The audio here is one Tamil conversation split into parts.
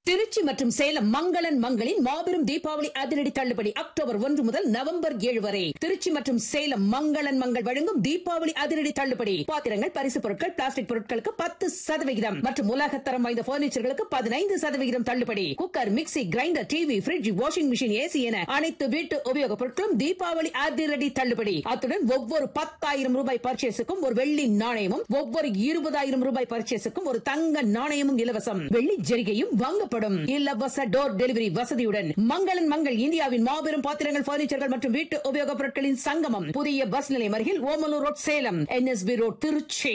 திருச்சி மற்றும் சேலம் மங்களன் மங்களின் மாபெரும் தீபாவளி அதிரடி தள்ளுபடி அக்டோபர் ஒன்று முதல் நவம்பர் ஏழு வரை திருச்சி மற்றும் சேலம் மங்களன் மங்கள் வழங்கும் தீபாவளி அதிரடி தள்ளுபடி பாத்திரங்கள் பரிசு பொருட்கள் பிளாஸ்டிக் பொருட்களுக்கு பத்து சதவிகிதம் மற்றும் உலகத்தரம் வாய்ந்த பர்னிச்சர்களுக்கு பதினைந்து சதவிகிதம் தள்ளுபடி cooker mixie grinder TV fridge washing machine AC என அனைத்து வீட்டு உபயோகப் பொருட்களும் தீபாவளி அதிரடி தள்ளுபடி அத்துடன் ஒவ்வொரு பத்தாயிரம் ரூபாய் பர்ச்சேஸுக்கும் ஒரு வெள்ளி நாணயமும் ஒவ்வொரு இருபதாயிரம் ரூபாய் பர்ச்சேஸுக்கும் ஒரு தங்க நாணயமும் இலவசம் வெள்ளி ஜெரிகையும் வாங்கப்படும் இலவச டோர் டெலிவரி வசதியுடன் மங்களன் மங்கள் இந்தியாவின் மாபெரும் பாத்திரங்கள் பர்னிச்சர்கள் மற்றும் வீட்டு உபயோகப் பொருட்களின் சங்கமம் புதிய பஸ் நிலையம் அருகில் Omalur road Salem NSB road Trichy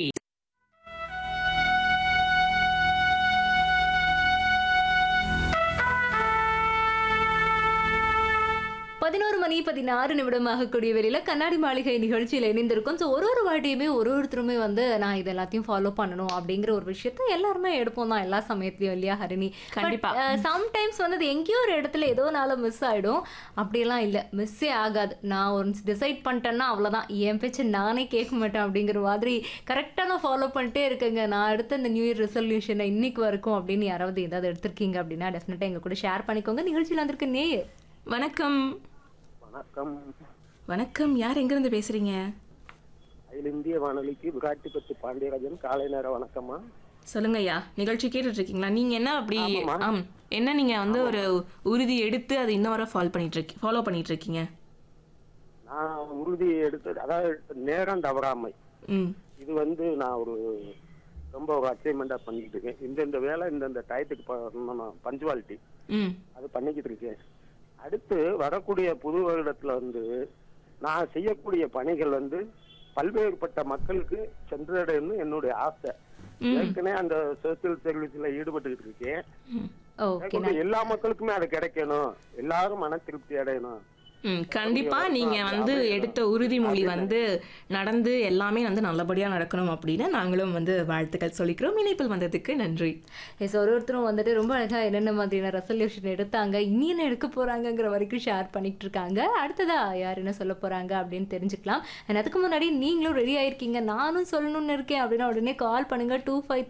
பதினோரு மணி பதினாறு நிமிடமாக கூடிய வெளியில கண்ணாடி மாளிகை நிகழ்ச்சியில் இணைந்திருக்கும் ஸோ ஒரு ஒரு வாட்டியுமே ஒரு ஒருத்தருமே வந்து நான் இது எல்லாத்தையும் ஃபாலோ பண்ணணும் அப்படிங்கிற ஒரு விஷயத்த எல்லாருமே எடுப்போம் தான் எல்லா சமயத்துலயும் இல்லையா ஹரிணி கண்டிப்பா. சம்டைம்ஸ் வந்து அது எங்கேயோ ஒரு இடத்துல ஏதோ நாள மிஸ் ஆயிடும் அப்படியெல்லாம் இல்லை மிஸ்ஸே ஆகாது நான் ஒன்ஸ் டிசைட் பண்ணிட்டேன்னா அவ்வளோதான் என் பேச்சு நானே கேட்க மாட்டேன் அப்படிங்கிற மாதிரி கரெக்டாக நான் ஃபாலோ பண்ணிட்டே இருக்கேங்க நான் அடுத்த இந்த நியூ இயர் ரெசல்யூஷனை இன்னைக்கு வரைக்கும் அப்படின்னு யாராவது ஏதாவது எடுத்திருக்கீங்க அப்படின்னா டெஃபினட்டாக எங்க கூட ஷேர் பண்ணிக்கோங்க நிகழ்ச்சியில் வந்திருக்க நேயர் வணக்கம் வணக்கம் வணக்கம் யார் எங்கிருந்து பேசுறீங்க அகில இந்திய வானொலிக்கு விராட்டிப்பத்து பாண்டியராஜன் காலை நேர வணக்கம்மா சொல்லுங்க ஐயா நிகழ்ச்சி கேட்டுட்டு இருக்கீங்களா நீங்க என்ன அப்படி ஆமாம்மா. ஆம் என்ன நீங்க வந்து ஒரு உறுதி எடுத்து அதை இன்ன வரை ஃபாலோ பண்ணிட்டு இருக்கீங்க ஃபாலோ பண்ணிட்டு இருக்கீங்க நான் உறுதி எடுத்தது அதாவது நேரம் தவறாமை ம் இது வந்து நான் ஒரு ரொம்ப ஒரு அச்சீவ்மெண்டா பண்ணிட்டு இருக்கேன் இந்தந்த வேலை இந்தந்த டயத்துக்கு பண்ணணும் பஞ்சுவாலிட்டி ம் அது பண்ணிக்கிட்டு இருக்கேன் அடுத்து வரக்கூடிய புது வருடத்துல வந்து நான் செய்யக்கூடிய பணிகள் வந்து பல்வேறுபட்ட மக்களுக்கு சென்றடையணும்னு என்னுடைய ஆசை ஏற்கனவே அந்த சோசியல் சர்வீஸ்ல ஈடுபட்டுக்கிட்டு இருக்கேன் ஓகே மேற்கொண்டு எல்லா மக்களுக்குமே அது கிடைக்கணும் எல்லாரும் மன திருப்தி அடையணும் ம் கண்டிப்பா நீங்க வந்து எடுத்த உறுதிமொழி வந்து நடந்து எல்லாமே வந்து நல்லபடியா நடக்கணும் அப்படின்னு நாங்களும் வந்து வாழ்த்துக்கள் சொல்லிக்கிறோம் இணைப்பில் வந்ததுக்கு நன்றி எஸ் ஒரு ஒருத்தரும் வந்துட்டு ரொம்ப அழகா என்னென்ன மாதிரியான ரெசல்யூஷன் எடுத்தாங்க இனி என்ன எடுக்க போறாங்கங்கிற வரைக்கும் ஷேர் பண்ணிட்டு இருக்காங்க அடுத்ததா யார் என்ன சொல்ல போறாங்க அப்படின்னு தெரிஞ்சுக்கலாம் And அதுக்கு முன்னாடி நீங்களும் ரெடி ஆயிருக்கீங்க நானும் சொல்லணும்னு இருக்கேன் அப்படின்னா உடனே கால் பண்ணுங்க டூ ஃபைவ்